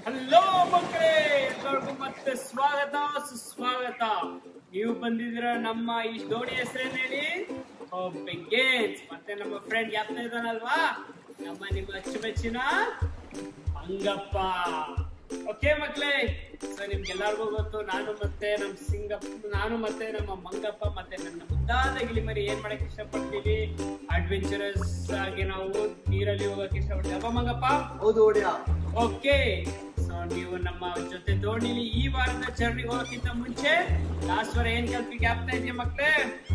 Hello ಮಕ್ಕಳೇ ಎಲ್ಲರಿಗೂ ಮತ್ತೆ ಸ್ವಾಗತ ಸುಸ್ವಾಗತ ನೀವು ಬಂದಿದ್ದೀರ ನಮ್ಮ ಈ ಜೋಡಿ ಹೆಸರೇನು ಹೇಳಿ ಬೆಂಗೇಜ್ ಮತ್ತೆ ನಮ್ಮ ಫ್ರೆಂಡ್ ಯಾಪ್ನ ಇದಾನಲ್ವಾ ನಮ್ಮ ನಿಮ್ಮ ಅಚ್ಚುಮೆಚ್ಚಿನ ಮಂಗಪ್ಪ ಓಕೆ ಮಕ್ಕಳೇ ಸೊ ನಿಮ್ಗೆಲ್ಲರಿಗೂ ಗೊತ್ತು ನಾನು ಮತ್ತೆ ನಮ್ಮ ಸಿಂಗಪ್ಪ ನಾನು ಮತ್ತೆ ನಮ್ಮ ಮಂಗಪ್ಪ ಮತ್ತೆ ನನ್ನ ಮುದ್ದಾದ ಗಿಳಿಮರಿ ಏನ್ ಮಾಡಕ್ ಇಷ್ಟಪಡ್ತೀವಿ ಅಡ್ವೆಂಚರಸ್ ಆಗಿ ನಾವು ನೀರಲ್ಲಿ ಹೋಗಕ್ಕೆ ಇಷ್ಟಪಡ್ತೀವಿ ಅಪ್ಪ ಮಂಗಪ್ಪ ಹೌದು ಒಡೆಯ ಓಕೆ ಸೊ ನೀವು ನಮ್ಮ ಜೊತೆ ದೋಣಿಲಿ ಈ ವಾರದ ಜರ್ನಿಗೆ ಹೋಗೋಕ್ಕಿಂತ ಮುಂಚೆ ಲಾಸ್ಟ್ ವಾರ ಏನ್ ಕಲ್ಪಿ ಜ್ಞಾಪನ ಇದೆಯಾ ಮಕ್ಳೇ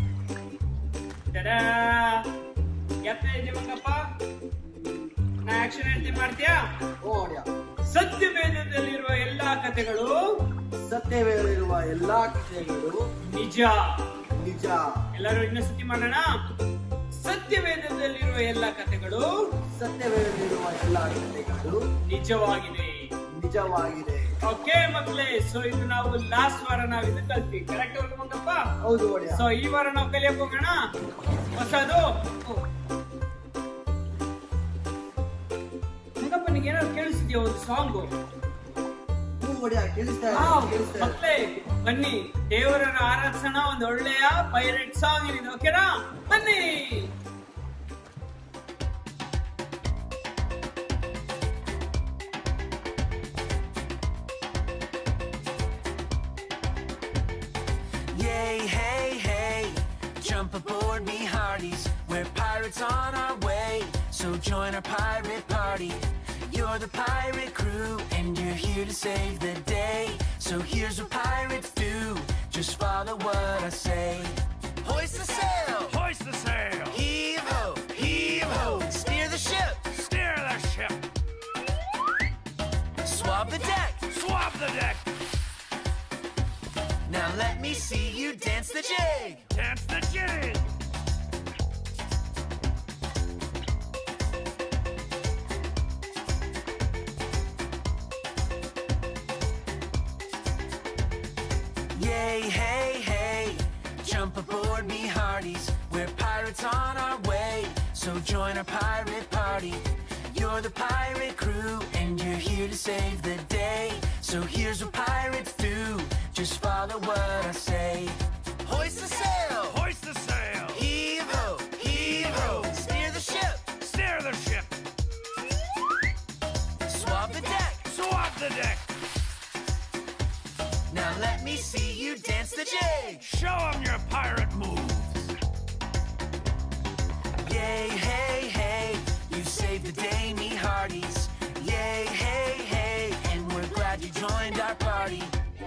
ಜ್ಞಾಪನ ಇದೆಯಾ ಮಕ್ಕಪ್ಪ ನಾ ಆಕ್ಷನ್ ಹೇಳ್ತೀನಿ ಮಾಡ್ತೀಯಾ ಓ ಒಡೆಯ ಸತ್ಯವೇದದಲ್ಲಿರುವ ಎಲ್ಲಾ ಕಥೆಗಳು ಸತ್ಯವೇಳಿರುವ ಎಲ್ಲಾ ಕಥೆಗಳು ನಿಜ ನಿಜ ಎಲ್ಲರೂ ಇನ್ನೊಂದ್ಸತಿ ಮಾಡೋಣ ಸತ್ಯವೇದದಲ್ಲಿರುವ ಎಲ್ಲಾ ಕಥೆಗಳು ಸತ್ಯವೇಳಿರುವ ಎಲ್ಲಾ ಕಥೆಗಳು ನಿಜವಾಗಿದೆ ನಿಜವಾಗಿದೆ ಓಕೆ ಮಕ್ಳೇ ಸೊ ಇದು ನಾವು ಲಾಸ್ಟ್ ವಾರ ನಾವು ಇದು ಕಲ್ತೀವಿ ಕರೆಕ್ಟ್ ಮಂಗಪ್ಪ ಹೌದು ಒಡೆಯ ಸೊ ಈ ವಾರ ನಾವು ಕಲಿಯಕ್ ಹೋಗೋಣ ಹೊಸದು ಮಂಗಪ್ಪ ನಿಗೆ ಏನಾದ್ರು ಕೇಳಿಸಿದ್ಯಾ ಒಂದು ಸಾಂಗು ಹ್ಞೂ ಒಡೆಯ ಕೇಳಿಸ್ತಾ ಇದೆ ಕೇಳಿಸ್ತಾ ಇದೆ ಮಕ್ಳೇ ಬನ್ನಿ ದೇವರನ್ನ ಆರಾಧಿಸೋಣ ಒಂದು ಒಳ್ಳೆಯ ಪೈರೇಟ್ ಸಾಂಗ್ ಇದೆ ಓಕೆನಾ ಬನ್ನಿ Yay, hey, hey, jump aboard me hearties. We're pirates on our way, so join our pirate party. You're the pirate crew, and you're here to save the day. So here's what pirates do just follow what I say. Hoist the sail! Hoist the sail! Heave ho! Heave ho! Steer the ship! Steer the ship! Swab the deck! Swab the deck! Now let me see you dance the jig! Dance the jig! Yay, hey, hey, jump aboard me hearties. We're pirates on our way, so join our pirate party. You're the pirate crew, and you're here to save the day. So here's what pirates do just follow what I say. Hoist the sail! Hoist the sail! Heave ho! Heave ho! Steer the ship! Steer the ship! Swab the deck! Swab the deck! Now let me see you dance the jig! Show 'em your pirate moves! Yay, hey, hey, you saved the day, me hearties. Yay, hey, hey, and we're glad you joined our party.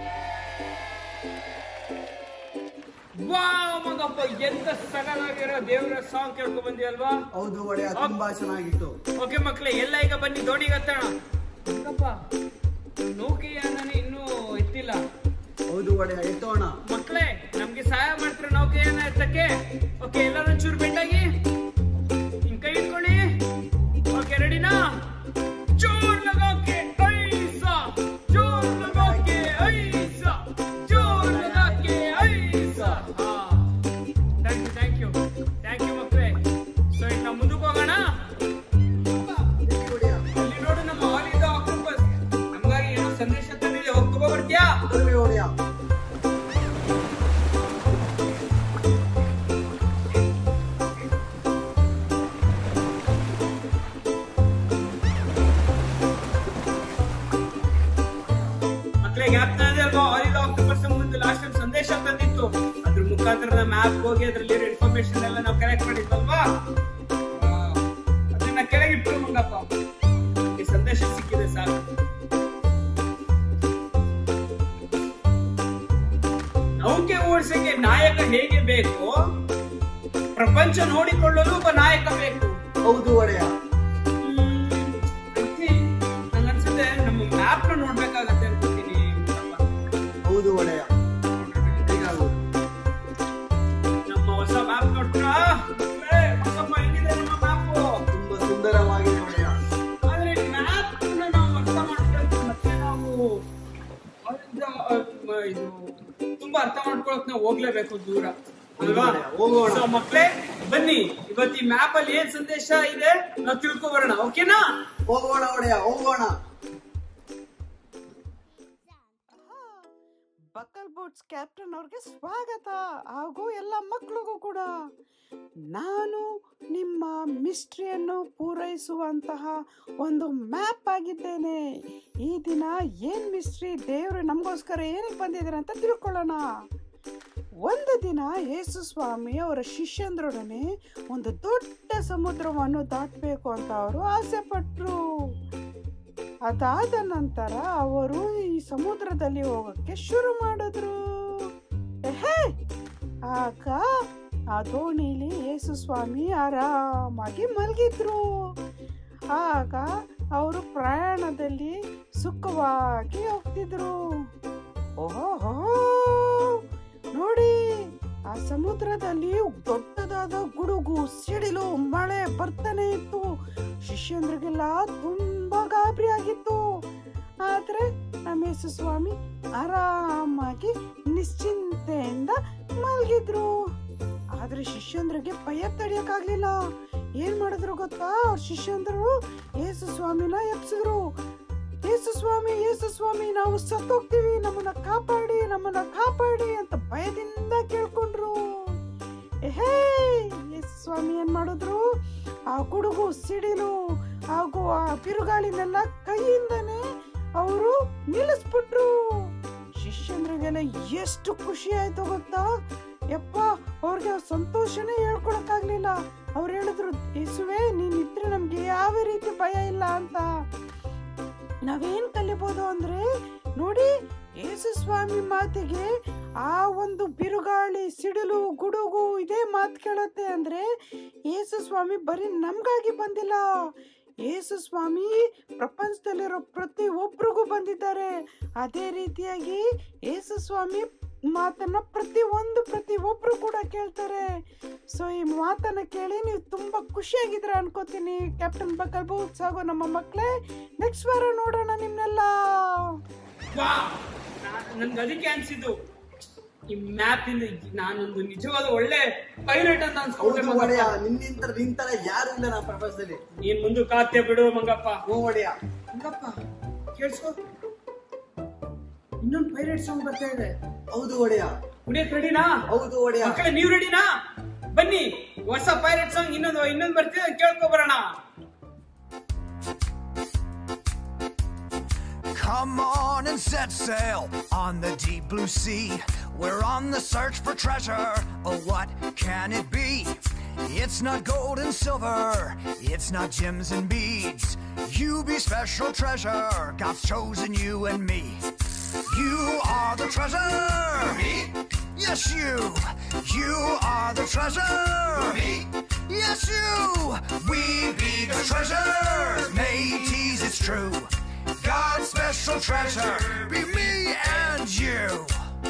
Wow Mangappa ಎಂತ ಸಗಲಾಗಿರೋ ದೇವರ song ಕೇಳ್ಕೊಂಡ್ ಬಂದಿ ಅಲ್ವಾ ಹೌದು ಒಡೆಯ ತುಂಬಾ ಚೆನ್ನಾಗಿತ್ತು ಓಕೆ ಮಕ್ಳೇ ಎಲ್ಲ ಈಗ ಬನ್ನಿ ದೋಣಿಗೆ ಹತ್ತೋಣ ಮಂಗಪ್ಪ ನೌಕೆಯಾನ ಇನ್ನೂ ಎತ್ತಿಲ್ಲ ಹೌದು ಒಡೆಯ ಎತ್ತೋಣ ಮಕ್ಳೇ ನಮ್ಗೆ ಸಹಾಯ ಮಾಡ್ತಾರೆ ನೌಕೆಯಾನ ಎತ್ತಕ್ಕೆ ಓಕೆ ಎಲ್ಲರೂ ಚೂರು ಬೆಂಡಾಗಿ ಹಿಂಗ್ ಕೈ ಇಟ್ಕೊಳ್ಳಿ ಓಕೆ ರೆಡಿನಾ ಜೋರ್ ಲಗಾಕೆ ಐಸಾ ಜೋರ್ ಲಗಾಕೆ ಐಸಾ ಜೋರ್ ಲಗಾಕೆ ಐಸಾ ಹಾ thank you thank you thank you ಮಕ್ಳೇ ಸೊ ಈಗ ನಾವು ಮುಂದಕ್ಕೆ ಹೋಗೋಣ ಎಲ್ಲಿ ಒಡೆಯ ಅಲ್ಲಿ ನೋಡು ನಮ್ಮ ಹಾಲಿದ ಆಕ್ಟೋಪಸ್ ನಮಗಾಗಿ ಏನೋ ಸಂದೇಶ ತಂದಿದೆ ಹೋಗ್ತೋ ಬರ್ತೀಯಾ ಬರುವೆ ಒಡೆಯ ಮಕ್ಳಿಗೆ ಜ್ಞಾಪನ ಇದೆ ಅಲ್ವಾ ಹಾಲಿದ ಆಕ್ಟೋಪಸ್ ಮುಂದೆ ಲಾಸ್ಟ್ ಟೈಮ್ ಸಂದೇಶ ತಂದಿತ್ತು ಅದ್ರ ಮುಖಾಂತರ ನಮ್ಮ ಆಪ್ ಹೋಗಿ ಅದ್ರಲ್ಲಿ ಇನ್ಫಾರ್ಮೇಶನ್ ಎಲ್ಲ ನಾವು ಕಲೆಕ್ಟ್ ಮಾಡಿದ್ವಲ್ವಾ ಆ, ಅದನ್ನ ಕೆಳಗಿಟ್ಟು ಮಂಗಪ್ಪ ಈ ಸಂದೇಶ ಸಿಕ್ಕಿದೆ ಸಾಕು ನೌಕೆ ಓಡಿಸಕ್ಕೆ ನಾಯಕ ಹೇಗೆ ಬೇಕು ಪ್ರಪಂಚ ನೋಡಿಕೊಳ್ಳಲು ಒಬ್ಬ ನಾಯಕ ಬೇಕು ಹೌದು ಒಡೆಯ ನಂಗನ್ಸುತ್ತೆ ನಮ್ಮ ಮ್ಯಾಪ್ ನ ನೋಡ್ಬೇಕಾಗತ್ತೆ ಅನ್ಕೋತೀನಿ ಹೌದು ಒಡೆಯ ಹೇಗಾಗುವುದು ನಮ್ಮ ಹೊಸ ಮ್ಯಾಪ್ ನೋಡ್ತೀರಾ ಏ, ಹೊಸಪ್ಪ ಹೆಂಗಿದೆ ನಮ್ಮ ಮ್ಯಾಪು ತುಂಬಾ ಸುಂದರವಾಗಿದೆ ಒಡೆಯ ಆದ್ರೆ ಮ್ಯಾಪ್ ನಾವು ಅರ್ಥ ಮಾಡ್ಕೊಳ್ತೀವಿ ಮತ್ತೆ ನಾವು ಅದ್ರಿಂದ, ಅಹ್, ಮ- ಇದು ತುಂಬಾ ಅರ್ಥ ಮಾಡ್ಕೊಳಕ್ ನಾವು ಹೋಗ್ಲೇಬೇಕು ದೂರ ಅಲ್ವಾ ಹೋಗೋಣ. So, ಮಕ್ಳೇ ಬನ್ನಿ ಇವತ್ತು ಈ ಮ್ಯಾಪ್ ಅಲ್ಲಿ ಏನ್ ಸಂದೇಶ ಇದೆ ನಾವು ತಿಳ್ಕೊ ಬರೋಣ ಓಕೆನಾ ಹೋಗೋಣ ಒಡೆಯ ಹೋಗೋಣ ಬೋಟ್ಸ್ ಕ್ಯಾಪ್ಟನ್ ಅವ್ರಿಗೆ ಸ್ವಾಗತ ಹಾಗೂ ಎಲ್ಲ ಮಕ್ಕಳಿಗೂ ಕೂಡ ನಾನು ನಿಮ್ಮ ಮಿಸ್ಟ್ರಿಯನ್ನು ಪೂರೈಸುವಂತಹ ಒಂದು ಮ್ಯಾಪ್ ಆಗಿದ್ದೇನೆ ಈ ದಿನ ಏನು ಮಿಸ್ಟ್ರಿ ದೇವರು ನಮಗೋಸ್ಕರ ಏನಕ್ಕೆ ಬಂದಿದ್ದಾರೆ ಅಂತ ತಿಳ್ಕೊಳ್ಳೋಣ ಒಂದು ದಿನ ಯೇಸು ಸ್ವಾಮಿ ಅವರ ಶಿಷ್ಯಂದ್ರೊಡನೆ ಒಂದು ದೊಡ್ಡ ಸಮುದ್ರವನ್ನು ದಾಟಬೇಕು ಅಂತ ಅವರು ಆಸೆ ಪಟ್ಟರು ಅದಾದ ನಂತರ ಅವರು ಈ ಸಮುದ್ರದಲ್ಲಿ ಹೋಗಕ್ಕೆ ಶುರು ಮಾಡಿದ್ರು ಎಹೇ! ಆಗ ಆ ದೋಣಿಲಿ ಯೇಸು ಸ್ವಾಮಿ ಆರಾಮಾಗಿ ಮಲಗಿದ್ರು ಆಗ ಅವರು ಪ್ರಯಾಣದಲ್ಲಿ ಸುಖವಾಗಿ ಹೋಗ್ತಿದ್ರು ಓಹೋ ನೋಡಿ ಆ ಸಮುದ್ರದಲ್ಲಿ ದೊಡ್ಡದಾದ ಗುಡುಗು ಸಿಡಿಲು ಮಳೆ ಬರ್ತಾನೆ ಇತ್ತು ಶಿಷ್ಯಂದ್ರಿಗೆಲ್ಲ ತುಂಬಾ ಗಾಬರಿ ಆಗಿತ್ತು ಆದ್ರೆ ನಮ್ಮ ಯೇಸು ಸ್ವಾಮಿ ಆರಾಮಾಗಿ ನಿಶ್ಚಿಂತೆಯಿಂದ ಮಲಗಿದ್ರು ಆದ್ರೆ ಶಿಷ್ಯಂದ್ರಿಗೆ ಭಯ ತಡಿಯಕ್ಕಾಗ್ಲಿಲ್ಲ ಏನ್ ಮಾಡಿದ್ರು ಗೊತ್ತಾ ಅವ್ರ ಶಿಷ್ಯಂದ್ರು ಯೇಸು ಸ್ವಾಮಿನ ಎಪ್ಸಿದ್ರು ಯೇಸು ಸ್ವಾಮಿ ಯೇಸು ಸ್ವಾಮಿ ನಾವು ಸತ್ತೋಗ್ತೀವಿ ನಮ್ಮನ್ನ ಕಾಪಾಡಿ ನಮ್ಮನ್ನ ಕಾಪಾಡಿ ಅಂತ ಭಯದಿಂದ ಕೇಳ್ಕೊಂಡ್ರು ಹೇ ಯೇಸು ಸ್ವಾಮಿ ಏನ್ ಮಾಡಿದ್ರು ಆ ಗುಡುಗು ಸಿಡಿಲು ಹಾಗೂ ಆ ಬಿರುಗಾಳಿನೆಲ್ಲ ಕೈಯಿಂದನೇ ಅವರು ನಿಲ್ಲಿಸ್ಬಿಟ್ರು ಶಿಷ್ಯಂದ್ರಿಗೆಲ್ಲ ಎಷ್ಟು ಖುಷಿ ಆಯ್ತು ಗೊತ್ತಾ ಯಪ್ಪ ಅವ್ರಿಗೆ ಆ ಸಂತೋಷನೇ ಹೇಳ್ಕೊಳಕ್ಕಾಗ್ಲಿಲ್ಲ ಅವ್ರು ಹೇಳಿದ್ರು ಯೇಸುವೆ ನೀನ್ ಇದ್ರೆ ನಮ್ಗೆ ಯಾವ ರೀತಿ ಭಯ ಇಲ್ಲ ಅಂತ ನಾವೇನ್ ಕಲಿಬಹುದು ಅಂದ್ರೆ ನೋಡಿ ಯೇಸು ಸ್ವಾಮಿ ಮಾತಿಗೆ ಆ ಒಂದು ಬಿರುಗಾಳಿ ಸಿಡಿಲು ಗುಡುಗು ಇದೇ ಮಾತು ಕೇಳತ್ತೆ ಅಂದ್ರೆ ಯೇಸು ಸ್ವಾಮಿ ಬರೀ ನಮ್ಗಾಗಿ ಬಂದಿಲ್ಲ ಯೇಸು ಸ್ವಾಮಿ ಪ್ರಪಂಚದಲ್ಲಿರೋ ಪ್ರತಿ ಒಬ್ರಿಗೂ ಬಂದಿದ್ದಾರೆ ಅದೇ ರೀತಿಯಾಗಿ ಯೇಸು ಸ್ವಾಮಿ ಮಾತನ್ನ ಪ್ರತಿ ಒಂದು ಪ್ರತಿ ಒಬ್ರು ಕೂಡ ಕೇಳ್ತಾರೆ ಸೊ ಈ ಮಾತನ್ನ ಕೇಳಿ ನೀವು ತುಂಬಾ ಖುಷಿಯಾಗಿದ್ರ ಅನ್ಕೋತೀನಿ ಕ್ಯಾಪ್ಟನ್ ಬಕಲ್ ಬೂತ್ಸ್ ಹಾಗೂ ನಮ್ಮ ಮಕ್ಕಳೇ ನೆಕ್ಸ್ಟ್ ವಾರ ನೋಡೋಣ ನಿಮ್ನೆಲ್ಲ ವಾ ನನ್ಗೆ ಅದಕ್ಕೆ ಅನ್ಸಿದ್ದು ಈ ಮ್ಯಾಪ್ ಇಂದ ನಾನೊಂದು ನಿಜವಾದ ಒಳ್ಳೆ ಪೈಲಟ್ ಅಂತ ಅನ್ಸ್ಕೊಂಡೆ ಹೌದು ಒಡೆಯ ಮಂಗಪ್ಪ. ನಿನ್ನಿಂತ ನಿಂತರ ಯಾರು ಇಲ್ಲ ನಮ್ಮ ಪ್ರಪಂಚದಲ್ಲಿ ನೀನ್ ಮುಂದೆ ಕಾತೆ ಬಿಡು ಮಂಗಪ್ಪ ಹ್ಞೂ ಒಡೆಯ ಮಂಗಪ್ಪ ಕೇಳಿಸ್ಕೊ ಇನ್ನೊಂದು ಪೈಲಟ್ ಸಾಂಗ್ ಬರ್ತಾ ಇದೆ ಹೌದು ಒಡೆಯ ಕುಡಿಯಕ್ ರೆಡಿನಾ ಹೌದು ಒಡೆಯ ಮಕ್ಕಳೇ ನೀವ್ ರೆಡಿನಾ ಬನ್ನಿ ಹೊಸ ಪೈಲಟ್ ಸಾಂಗ್ ಇನ್ನೊಂದು ಇನ್ನೊಂದು ಬರ್ತಿದೆ ಕೇಳ್ಕೊ ಬರೋಣ Come on and set sail on the deep blue sea. We're on the search for treasure. Oh, what can it be? It's not gold and silver. It's not gems and beads. You be special treasure. God's chosen you and me. You are the treasure. Me? Yes, you. You are the treasure. Me? Yes, you. We be the treasure. Mateys, it's true. God's special treasure. Be me and you.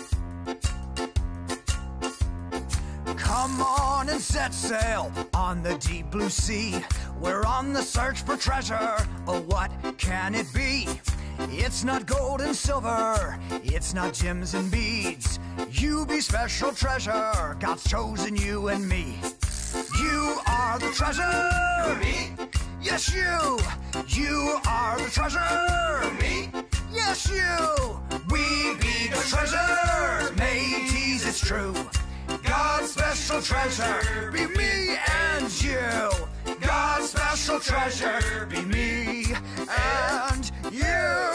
Come on and set sail on the deep blue sea. We're on the search for treasure. Oh, what can it be? It's not gold and silver. It's not gems and beads. You be special treasure. God's chosen you and me. You are the treasure. Me? Yes, you. You are the treasure. Me? Yes, you. We be the treasure. Mateys, it's true. God's special treasure. Be me and you. God's special treasure. Be me and you.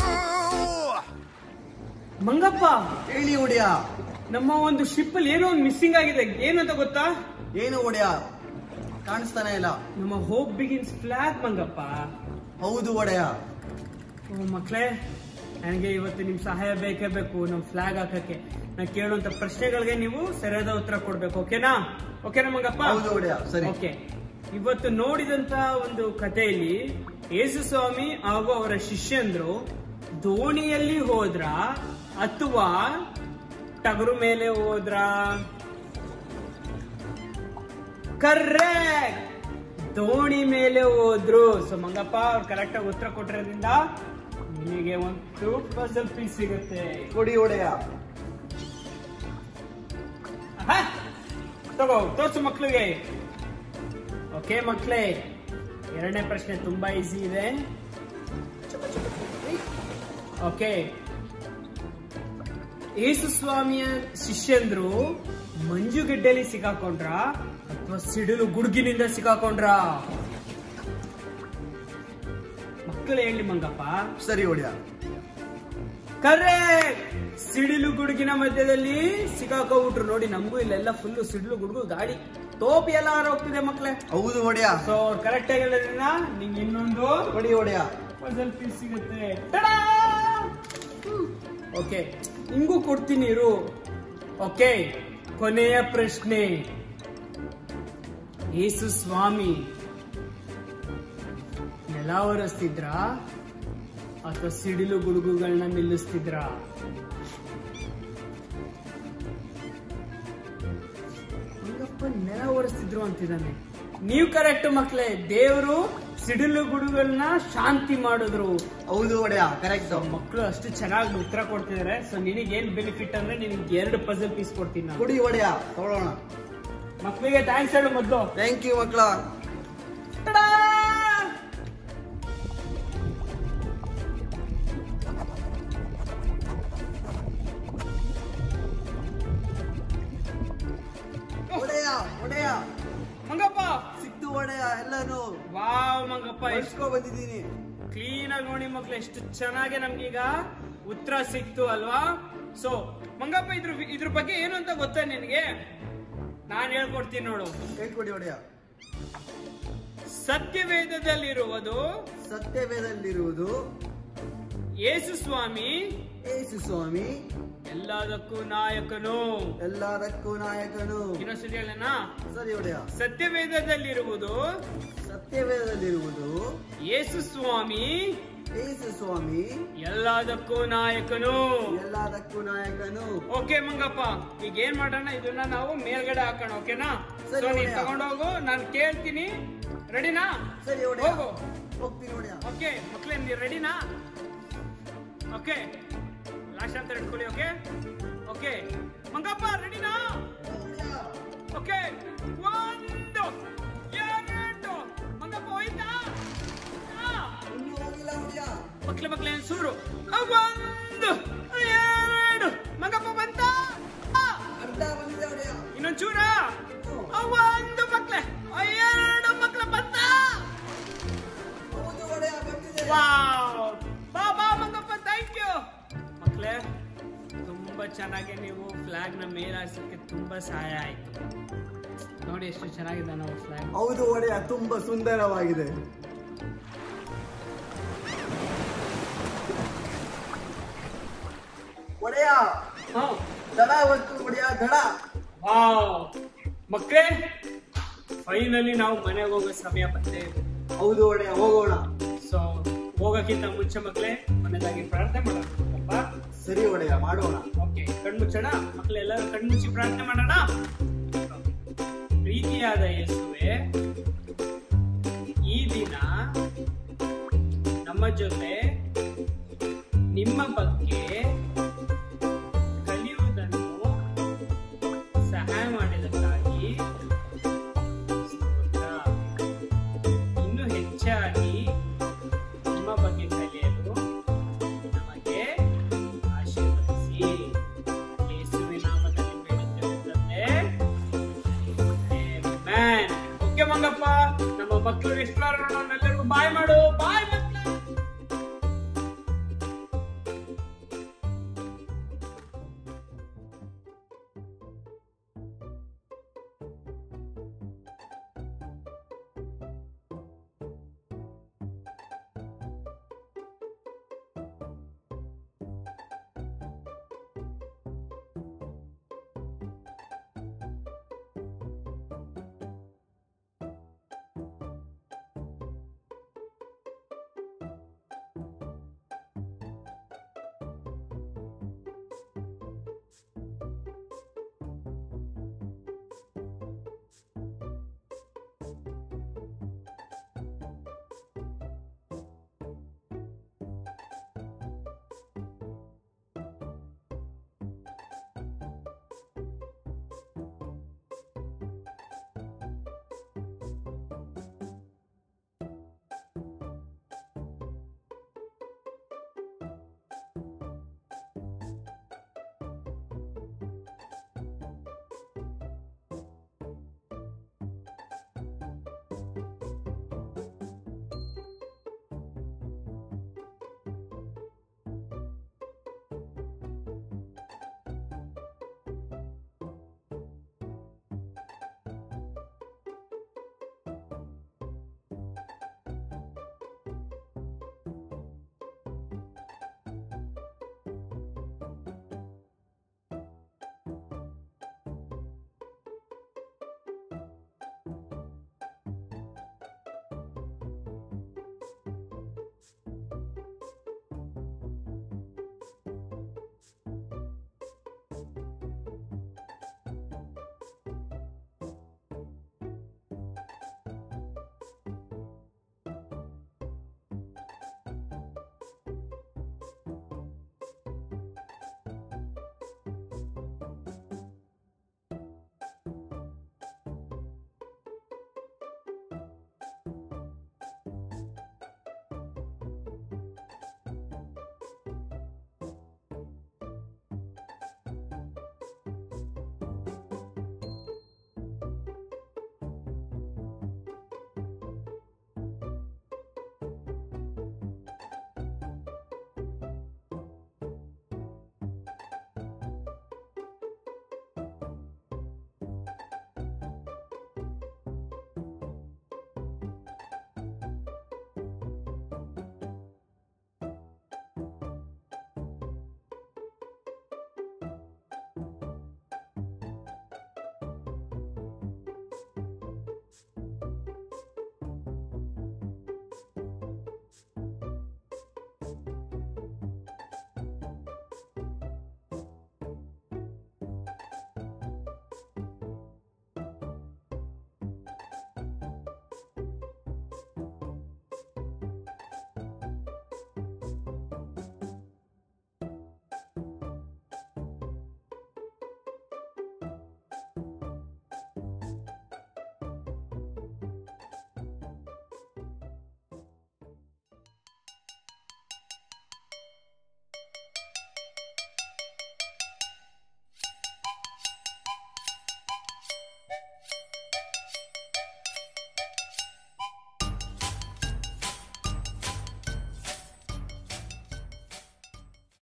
ಮಂಗಪ್ಪ ಹೇಳಿ ಒಡೆಯ ನಮ್ಮ ಒಂದು ship ಅಲ್ಲಿ ಏನೋ ಒಂದು missing ಆಗಿದೆ ಏನು ಅಂತ ಗೊತ್ತಾ ಏನು ಒಡೆಯ ಕಾಣಿಸ್ತಾನೆ ಇಲ್ಲ ನಮ್ಮ ಹೋಪ್ ಬಿಗಿನ್ಸ್ ಫ್ಲಾಗ್ ಮಂಗಪ್ಪ ಹೌದು ಒಡೆಯ ಓ ಮಕ್ಕಳೇ ನನಗೆ ಇವತ್ತು ನಿಮ್ ಸಹಾಯ ಬೇಕೇ ಬೇಕು ನಮ್ ಫ್ಲಾಗ್ ಹಾಕಕ್ಕೆ ನಾ ಕೇಳುವಂತ ಪ್ರಶ್ನೆಗಳಿಗೆ ನೀವು ಸರಿಯಾದ ಉತ್ತರ ಕೊಡ್ಬೇಕು ಓಕೆನಾ ಓಕೆನಾ ಮಂಗಪ್ಪ ಹೌದು ಒಡೆಯ ಸರಿ ಓಕೆ ಇವತ್ತು ನೋಡಿದಂತ ಒಂದು ಕಥೆಯಲ್ಲಿ ಯೇಸು ಸ್ವಾಮಿ ಹಾಗೂ ಅವರ ಶಿಷ್ಯಂದ್ರು ದೋಣಿಯಲ್ಲಿ ಹೋದ್ರ ಅಥವಾ ಟಗರು ಮೇಲೆ ಹೋದ್ರ ಕರ್ರೆಕ್ಟ್ ದೋಣಿ ಮೇಲೆ ಹೋದ್ರು ಸೊ ಮಂಗಪ್ಪ ಅವ್ರು ಕರೆಕ್ಟ್ ಆಗಿ ಉತ್ತರ ಕೊಟ್ಟಿರೋದ್ರಿಂದ ನಿಮಗೆ ಒಂದು ಪಸಲ್ ಪೀಸ್ ಸಿಗುತ್ತೆ ಕೊಡಿ ಒಡೆಯ ಆಹಾ, ತಗೋ ತೋರ್ಸು ಮಕ್ಳಿಗೆ ಓಕೆ ಮಕ್ಳೇ ಎರಡನೇ ಪ್ರಶ್ನೆ ತುಂಬಾ ಈಸಿ ಇದೆ ಓಕೆ ಯೇಸು ಸ್ವಾಮಿಯ ಶಿಷ್ಯಂದ್ರು ಮಂಜುಗಡ್ಡೆಯಲ್ಲಿ ಸಿಕ್ಕಾಕೊಂಡ್ರ ಅಥವಾ ಸಿಡಿಲು ಗುಡುಗಿನಿಂದ ಸಿಕ್ಕಾಕೊಂಡ್ರ ಮಕ್ಕಳು ಹೇಳಿ ಮಂಗಪ್ಪ ಸರಿ ಒಡೆಯ ಕರೆ ಸಿಡಿಲು ಗುಡುಗಿನ ಮಧ್ಯದಲ್ಲಿ ಸಿಕ್ಕಾಕೊಂಡ್ಬಿಟ್ರು ನೋಡಿ ನಮಗೂ ಇಲ್ಲೆಲ್ಲ ಫುಲ್ ಸಿಡಿಲು ಗುಡುಗು ಗಾಡಿ ಟೋಪಿ ಎಲ್ಲ ಹೋಗ್ತಿದೆ ಮಕ್ಳೇ ಹೌದು ಒಡೆಯ ಸೊ ಕರೆಕ್ಟ್ ಆಗಿ ಹೇಳೋದ್ರಿಂದ ನಿಂಗೆ ಇನ್ನೊಂದು ಹೊಡಿ ಒಡೆಯ ಪಜಲ್ ಪೀಸ್ ಸಿಗುತ್ತೆ ಓಕೆ ಹಿಂಗೂ ಕೊಡ್ತೀನಿ ಇರು ಓಕೆ ಕೊನೆಯ ಪ್ರಶ್ನೆ ಯೇಸು ಸ್ವಾಮಿ ನೆಲ ಒರೆಸ್ತಿದ್ರ ಅಥವಾ ಸಿಡಿಲು ಗುಡುಗುಗಳನ್ನ ನಿಲ್ಲಿಸ್ತಿದ್ರ ಹಂಗಪ್ಪ ನೆಲ ಒರೆಸ್ತಿದ್ರು ಅಂತಿದ್ದಾನೆ ನೀವು ಕರೆಕ್ಟ್ ಮಕ್ಳೇ ದೇವರು ಸಿಡಿಲು ಗುಡುಗಳನ್ನ ಶಾಂತಿ ಮಾಡಿದ್ರು ಹೌದು ಒಡೆಯ ಕರೆಕ್ಟ್ ಮಕ್ಕಳು ಅಷ್ಟು ಚೆನ್ನಾಗಿ ಉತ್ತರ ಕೊಡ್ತಿದಾರೆ ಸೊ ನಿನಗೆ ಏನ್ ಬೆನಿಫಿಟ್ ಅಂದ್ರೆ ನಿನಗೆ ಎರಡು ಪಜಲ್ ಪೀಸ್ ಕೊಡ್ತೀನಿ ನಾನು ಕೊಡಿ ಒಡೆಯ ತಗೊಳ್ಳೋಣ ಮಕ್ಕಳಿಗೆ ಥ್ಯಾಂಕ್ಸ್ ಹೇಳು ಮೊದಲು ಥ್ಯಾಂಕ್ ಯು ಮಕ್ಕಳ ಒಡೆಯ ಒಡೆಯ ಮಂಗಪ್ಪ ಸಿಕ್ತು ಒಡೆಯ ಎಲ್ಲಾನು ವಾವ್ ಮಂಗಪ್ಪ ಎಷ್ಟು ಬಳಸ್ಕೊ ಬಂದಿದ್ದೀನಿ ಕ್ಲೀನ್ ಆಗಿ ನೋಡಿ ಮಕ್ಳು ಎಷ್ಟು ಚೆನ್ನಾಗಿ ನಮ್ಗೀಗ ಉತ್ತರ ಸಿಕ್ತು ಅಲ್ವಾ ಸೊ ಮಂಗಪ್ಪ ಇದ್ರ ಇದ್ರ ಬಗ್ಗೆ ಏನು ಅಂತ ಗೊತ್ತಾ ನಿನಗೆ ನಾನ್ ಹೇಳ್ಕೊಡ್ತೀನಿ ನೋಡು ಹೇಳ್ಕೊಡಿ ಒಡೆಯ ಸತ್ಯವೇದದಲ್ಲಿರುವುದು ಸತ್ಯವೇದಲ್ಲಿರುವುದು ಯೇಸು ಸ್ವಾಮಿ ಯೇಸು ಸ್ವಾಮಿ ಎಲ್ಲದಕ್ಕೂ ನಾಯಕನು ಎಲ್ಲದಕ್ಕೂ ನಾಯಕನು ಇನ್ನೊಂದ್ಸತಿ ಹೇಳೋಣ ಸರಿ ಒಡೆಯ ಸತ್ಯವೇದದಲ್ಲಿರುವುದು ಸತ್ಯವೇದದಲ್ಲಿರುವುದು ಯೇಸು ಸ್ವಾಮಿ ಯೇಸು ಸ್ವಾಮಿ ಎಲ್ಲದಕ್ಕೂ ನಾಯಕನು ಎಲ್ಲದಕ್ಕೂ ನಾಯಕನು ಓಕೆ ಮಂಗಪ್ಪ ಈಗ ಏನ್ ಮಾಡೋಣ ಇದನ್ನ ನಾವು ಮೇಲ್ಗಡೆ ಹಾಕೋಣ ಓಕೆನಾ ಸರಿ, ಸೊ ನೀನ್ ಒಡೆಯ. ತಗೊಂಡೋಗು ನಾನು ಕೇಳ್ತೀನಿ ರೆಡಿನಾ ಸರಿ ಒಡೆಯ ಹೋಗು ಹೋಗ್ತೀನಿ ಒಡೆಯ ಓಕೆ ಮಕ್ಳೇ ನೀವ್ ರೆಡಿನಾ ಓಕೆ ಲಾಸ್ಟ್ ಅಂತ ಇಟ್ಕೊಳ್ಳಿ ಓಕೆ ಓಕೆ ಮಂಗಪ್ಪ ರೆಡಿನಾ ಓಕೆ ಒಂದು ಎರಡು ಮಂಗಪ್ಪ ಹೋಯ್ತಾ ಆ. ಇನ್ನೂ ಹೋಗಿಲ್ಲ ಒಡೆಯ ಮಕ್ಳ ಮಕ್ಳ ಸುರು ಒಂದು ಎರಡು ಮಗಪ್ಪ ಬಂತ ಅರ್ಧ ಬಂದಿದೆ ಒಡೆಯ ಇನ್ನೊಂದ್ ಚೂರ ಒಂದು ಮಕ್ಳೆ ಎರಡು ಮಕ್ಳ ಬಂತ ಹೌದು ಒಡೆಯ ಬಂದಿದೆ ವಾವ್ ಬಾ ಬಾ ಮಂಗಪ್ಪ ಥ್ಯಾಂಕ್ ಯು ಮಕ್ಳೇ ತುಂಬಾ ಚೆನ್ನಾಗಿ ನೀವು ಫ್ಲಾಗ್ ನ ಮೇಲೆ ಹಾರ್ಸಕ್ಕೆ ತುಂಬಾ ಸಹಾಯ ಆಯ್ತು ನೋಡಿ ಎಷ್ಟು ಚೆನ್ನಾಗಿದೆ ನಾವು ಫ್ಲಾಗ್ ಹೌದು ಒಡೆಯ ತುಂಬಾ ಸುಂದರವಾಗಿದೆ ಒಡೆಯ ಹಾ ದಡ ಹೊತ್ತು ಒಡೆಯ ದಡ ವಾವ್ ಮಕ್ಕಳೇ ಫೈನಲಿ ನಾವು ಮನೆಗೆ ಹೋಗೋ ಸಮಯ ಬಂದೇ ಹೌದು ಒಡೆಯ ಹೋಗೋಣ ಸೊ ಹೋಗಕ್ಕಿಂತ ಮುಂಚೆ ಮಕ್ಕಳೇ ಮನೆದಾಗಿ ಪ್ರಾರ್ಥನೆ ಮಾಡೋಣ ಸರಿ ಒಡೆಯ ಮಾಡೋಣ ಓಕೆ ಕಣ್ಮುಚ್ಚೋಣ ಮಕ್ಕಳೆಲ್ಲರೂ ಕಣ್ಮುಚ್ಚಿ ಪ್ರಾರ್ಥನೆ ಮಾಡೋಣ ಪ್ರೀತಿಯಾದ ಯೇಸುವೆ ಈ ದಿನ ನಮ್ಮ ಜೊತೆ ನಿಮ್ಮ ಬಗ್ಗೆ ಕಲಿಯುವುದನ್ನು ಸಹಾಯ ಮಾಡಿದಕ್ಕಾಗಿ ಸ್ತೋತ್ರ. ಇನ್ನು ಹೆಚ್ಚಾಗಿ ನಿಮ್ಮ ಬಗ್ಗೆ ಕಲಿಯಲು ನಮಗೆ ಆಶೀರ್ವದಿಸಿ ಯೇಸುವಿನ ನಾಮದಲ್ಲಿ ಬೇಡುತ್ತೇವೆ ತಂದೆ. Amen. ಓಕೆ ಮಂಗಪ್ಪ ನಮ್ಮ ಮಕ್ಕಳು ಎಕ್ಸ್ಪ್ಲೋರ್ ಮಾಡೋಣ ಎಲ್ಲರಿಗೂ ಬಾಯ್ ಮಾಡು ಬಾಯ್